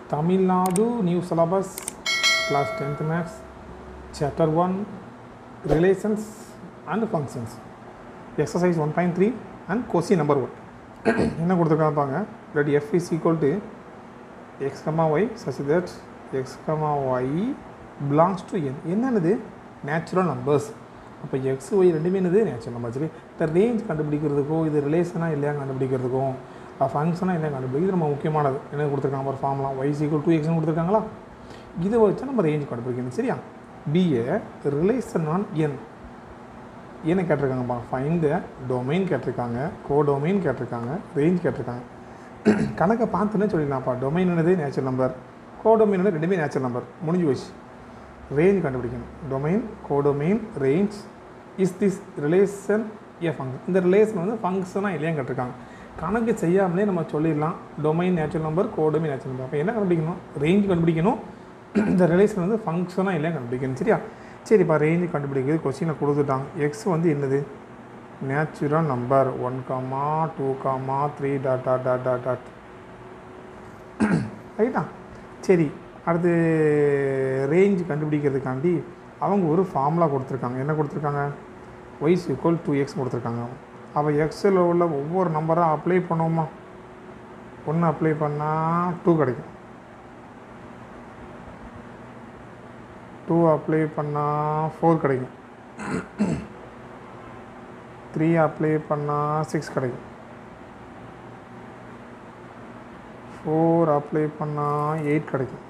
Tamil Nadu new syllabus class tenth maths chapter one relations and functions exercise one point three and question number one என்ன கொடுத்துருக்காங்க பாருங்க that f is equal to x comma y such that x comma y belongs to N என்னது natural numbers அப்போ x y ரெண்டுமே என்னது natural number சரி இந்த range கண்டுபிடிக்கிறதுக்கும் இது ரிலேஷனாக இல்லையா கண்டுபிடிக்கிறதுக்கும் ஃபங்க்ஷனாக இல்லையா கண்டுபிடிக்கிறது ரொம்ப முக்கியமானது என்ன கொடுத்துருக்காங்க ஒரு ஃபார்முலா ஒய் ஈக்குவல் டூ எக்ஸ்னு கொடுத்துருக்காங்களா இதை வச்சு நம்ம ரேஞ்ச் கண்டுபிடிக்கணும் சரியா பிஏ ரிலேஷன் ஆன் என் என்ன கேட்டிருக்காங்கப்பா ஃபைன் த டொமைன் கேட்டிருக்காங்க கோ டொமைன் கேட்டிருக்காங்க ரேஞ்ச் கேட்டிருக்காங்க கணக்கை பார்த்துன்னே சொல்லிடலாம்ப்பா டொமைன் என்னது நேச்சுரல் நம்பர் கோ டொமைன் வந்து ரெண்டுமே நேச்சுரல் நம்பர் முடிஞ்சு போச்சு ரேஞ்ச் கண்டுபிடிக்கணும் domain codomain range is this relation a function இந்த ரிலேஷன் வந்து ஃபங்க்ஷனாக இல்லையா கேட்டிருக்காங்க கணக்கு செய்யாமலே நம்ம சொல்லிடலாம் domain natural number codomain natural number அப்போ என்ன கண்டுபிடிக்கணும் ரேஞ்ச் கண்டுபிடிக்கணும் இந்த ரிலேஷன் வந்து ஃபங்க்ஷனாக இல்லையா கண்டுபிடிக்கணும் சரியா சரிப்பா ரேஞ்சு கண்டுபிடிக்கிறது கொஸ்டினை கொடுத்துட்டாங்க எக்ஸ் வந்து என்னது natural number one comma two comma three dot dot dot dot dot ரைட்டா சரி அடுத்து ரேஞ்ச் கண்டுபிடிக்கிறதுக்காண்டி அவங்க ஒரு ஃபார்முலா கொடுத்துருக்காங்க என்ன கொடுத்துருக்காங்க ஒய்ஸ் ஈக்குவல் டூ எக்ஸ் கொடுத்துருக்காங்க அவள் எக்ஸில் உள்ள ஒவ்வொரு நம்பராக அப்ளை பண்ணுவோமா ஒன்று அப்ளை பண்ணால் டூ கிடைக்கும் டூ அப்ளை பண்ணால் ஃபோர் கிடைக்கும் த்ரீ அப்ளை பண்ணால் சிக்ஸ் கிடைக்கும் ஃபோர் அப்ளை பண்ணால் எயிட் கிடைக்கும்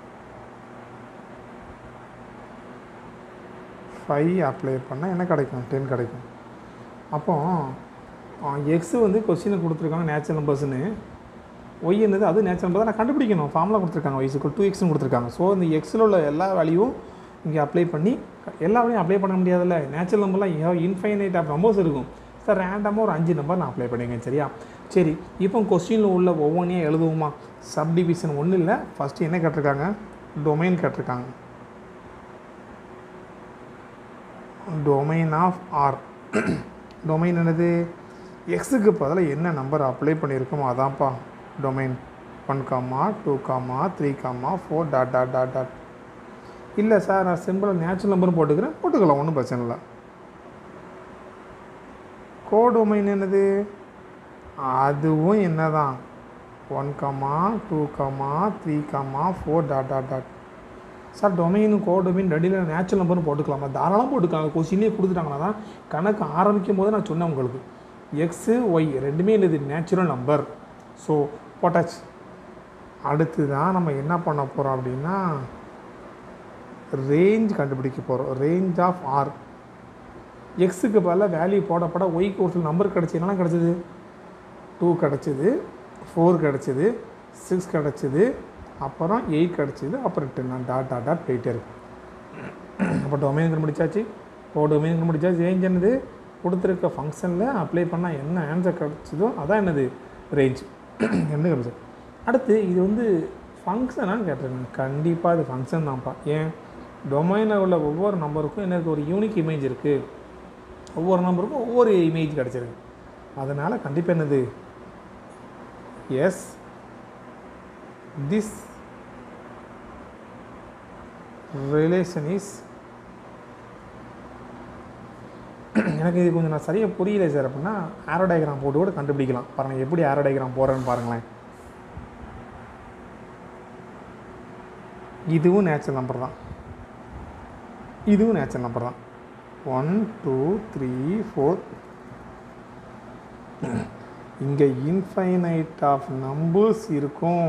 ஃபைவ் அப்ளை பண்ணால் என்ன கிடைக்கும் டென் கிடைக்கும் அப்போ எக்ஸு வந்து கொஸ்டினை கொடுத்துருக்காங்க நேச்சுரல் நம்பர்ஸ்னு ஒய் என்னது அது நேச்சுரல் நம்பர் தான் நான் கண்டுபிடிக்கணும் ஃபார்முலா கொடுத்துருக்காங்க ஒய்ஸுக்கு டூ எக்ஸ்னு கொடுத்துருக்காங்க ஸோ இந்த எக்ஸில் உள்ள எல்லா வேல்யூவும் இங்கே அப்ளை பண்ணி எல்லா வேலையும் அப்ளை பண்ண முடியாதுல்ல நேச்சுரல் நம்பர்லாம் இன்ஃபைனைட் ஆஃப் நம்பர்ஸ் இருக்கும் சார் ரேண்டமாக ஒரு அஞ்சு நம்பர் நான் அப்ளை பண்ணிங்க சரியா சரி இப்போ கொஸ்டினில் உள்ள ஒவ்வொன்றையும் எழுதுவோமா சப்டிவிஷன் ஒன்றும் இல்லை ஃபஸ்ட்டு என்ன கேட்டிருக்காங்க டொமைன் கேட்டிருக்காங்க டொமைன் ஆஃப் ஆர் டொமைன் என்னது எக்ஸுக்கு பதிலாக என்ன நம்பர் அப்ளை பண்ணியிருக்கோமோ அதான்ப்பா domain one comma two comma three comma four dot dot dot dot இல்லை சார் நான் சிம்பிளாக நேச்சுரல் நம்பர் போட்டுக்கிறேன் போட்டுக்கலாம் ஒன்றும் பிரச்சனை இல்லை கோ டொமைன் என்னது அதுவும் என்ன தான் one comma two comma three comma four dot dot dot sir domain codomain ரெடியில் நேச்சுரல் நம்பர்னு போட்டுக்கலாமா தாராளமாக போட்டுக்கலாம் கொஸ்டினே கொடுத்துட்டாங்கன்னா தான் கணக்கு ஆரம்பிக்கும் போது நான் சொன்னேன் உங்களுக்கு எக்ஸு ஒய் ரெண்டுமே என்னது நேச்சுரல் நம்பர் ஸோ போட்டாச்சு அடுத்து தான் நம்ம என்ன பண்ண போகிறோம் அப்படின்னா ரேஞ்ச் கண்டுபிடிக்க போகிறோம் ரேஞ்ச் ஆஃப் ஆர் எக்ஸுக்கு பதிலாக வேல்யூ போடப்பட ஒய்க்கு ஒரு சில நம்பர் கிடச்சி என்னெல்லாம் கிடச்சிது டூ கிடச்சிது ஃபோர் கிடச்சிது சிக்ஸ் கிடச்சிது அப்புறம் எயிட் கிடச்சிது அப்புறம் டென் டாட் டாட் டாட் போயிட்டே இருக்கு அப்போ டொமைன் கண்டுபிடிச்சாச்சு ஓ டொமைன் கண்டுபிடிச்சாச்சு ரேஞ்ச் என்னது கொடுத்துருக்க ஃபங்க்ஷனில் அப்ளை பண்ணால் என்ன ஆன்சர் கிடச்சிதோ அதான் என்னது ரேஞ்ச் என்ன கிடச்சி அடுத்து இது வந்து ஃபங்க்ஷனான்னு கேட்டிருக்காங்க கண்டிப்பாக இது ஃபங்க்ஷன் தான்ப்பா ஏன் டொமைனில் உள்ள ஒவ்வொரு நம்பருக்கும் எனக்கு ஒரு யூனிக் இமேஜ் இருக்குது ஒவ்வொரு நம்பருக்கும் ஒவ்வொரு இமேஜ் கிடச்சிருக்கு அதனால் கண்டிப்பாக என்னது எஸ் திஸ் ரிலேஷன் இஸ் எனக்கு இது கொஞ்சம் நான் சரியாக புரியல சார் அப்படின்னா ஆரோ டயக்ராம் போட்டு கூட கண்டுபிடிக்கலாம் பாருங்கள் எப்படி ஆரோ டயக்ராம் போடுறேன்னு பாருங்களேன் இதுவும் நேச்சுரல் நம்பர் தான் இதுவும் நேச்சுரல் நம்பர் தான் ஒன் டூ த்ரீ ஃபோர் இங்கே இன்ஃபைனைட் ஆஃப் நம்பர்ஸ் இருக்கும்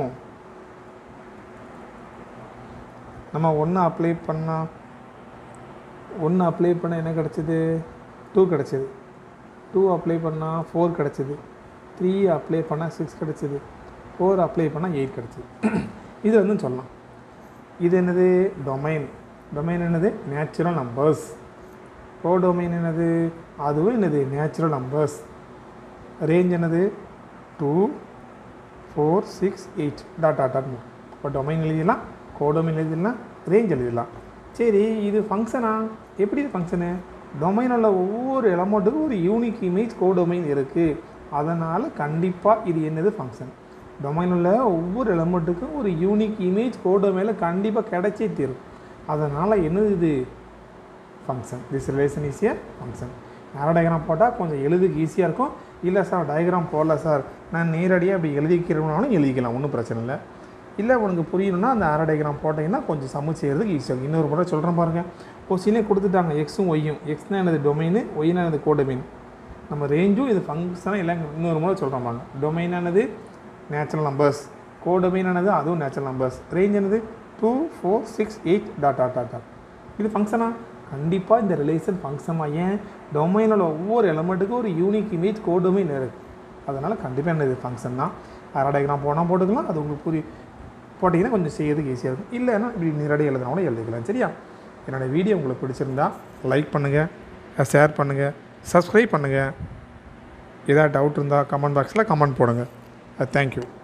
நம்ம ஒன்று அப்ளை பண்ணால் ஒன்று அப்ளை பண்ண என்ன கிடச்சிது டூ கிடச்சிது டூ அப்ளை பண்ணால் ஃபோர் கிடச்சிது த்ரீ அப்ளை பண்ணால் சிக்ஸ் கிடச்சிது ஃபோர் அப்ளை பண்ணால் எயிட் கிடச்சிது இது வந்து சொல்லலாம் இது என்னது டொமைன் டொமைன் என்னது நேச்சுரல் நம்பர்ஸ் கோ டொமைன் என்னது அதுவும் என்னது நேச்சுரல் நம்பர்ஸ் ரேஞ்ச் என்னது two four six eight dot dot dot இப்போ டொமைன் எழுதிடலாம் கோடொமைன் எழுதிடலாம் ரேஞ்ச் எழுதிடலாம் சரி இது ஃபங்க்ஷனா எப்படி இது ஃபங்க்ஷனு டொமைனில் ஒவ்வொரு எலமெண்ட்டுக்கும் ஒரு யூனிக் இமேஜ் கோடொமைன் இருக்குது அதனால் கண்டிப்பாக இது என்னது ஃபங்க்ஷன் டொமைன் உள்ள ஒவ்வொரு எலமெண்ட்டுக்கும் ஒரு யூனிக் இமேஜ் கோடொமைனில் கண்டிப்பாக கிடைச்சே தீரும் அதனால் என்னது இது function this relation is a function arrow diagram போட்டால் கொஞ்சம் எழுதுக்கு ஈஸியாக இருக்கும் இல்லை சார் டயக்ராம் போடல சார் நான் நேரடியாக அப்படி எழுதிக்கிறோம்னாலும் எழுதிக்கலாம் ஒன்றும் பிரச்சனை இல்லை இல்லை உனக்கு புரியணும்னா அந்த ஆரோ டயக்ராம் போட்டிங்கன்னா கொஞ்சம் சம செய்கிறதுக்கு ஈஸியாக இருக்கும் இன்னொரு முறை சொல்கிறேன் பாருங்கள் கொஸ்டினே கொடுத்துட்டாங்க எக்ஸும் ஒய்யும் எக்ஸ்னா எனது டொமைனு ஒய்னா எனது கோடொமைன் நம்ம ரேஞ்சும் இது ஃபங்க்ஷனாக இல்லை இன்னொரு முறை சொல்கிறோம் பாருங்க டொமைனானது நேச்சுரல் நம்பர்ஸ் கோடொமைனானது அதுவும் நேச்சுரல் நம்பர்ஸ் ரேஞ்ச் என்னது two four six eight dot dot dot dot இது ஃபங்க்ஷனா கண்டிப்பாக இந்த ரிலேஷன் ஃபங்க்ஷனாக ஏன் டொமைனோட ஒவ்வொரு எலமெண்ட்டுக்கும் ஒரு யூனிக் இமேஜ் கோடொமைன் இருக்குது அதனால் கண்டிப்பாக என்ன இது ஃபங்க்ஷன் தான் ஆரோ டயக்ராம் போனால் போட்டுக்கலாம் அது உங்களுக்கு புரிய போட்டிங்கன்னா கொஞ்சம் செய்யறதுக்கு ஈஸியாக இருக்கும் இல்லைன்னா இப்படி நேரடியாக எழுதுனா கூட எழுதிக்கலாம் சரியா என்னோடய வீடியோ உங்களுக்கு பிடிச்சிருந்தா லைக் பண்ணுங்கள் ஷேர் பண்ணுங்கள் சப்ஸ்கிரைப் பண்ணுங்கள் ஏதாவது டவுட் இருந்தால் கமெண்ட் பாக்ஸில் கமெண்ட் போடுங்க தேங்க்யூ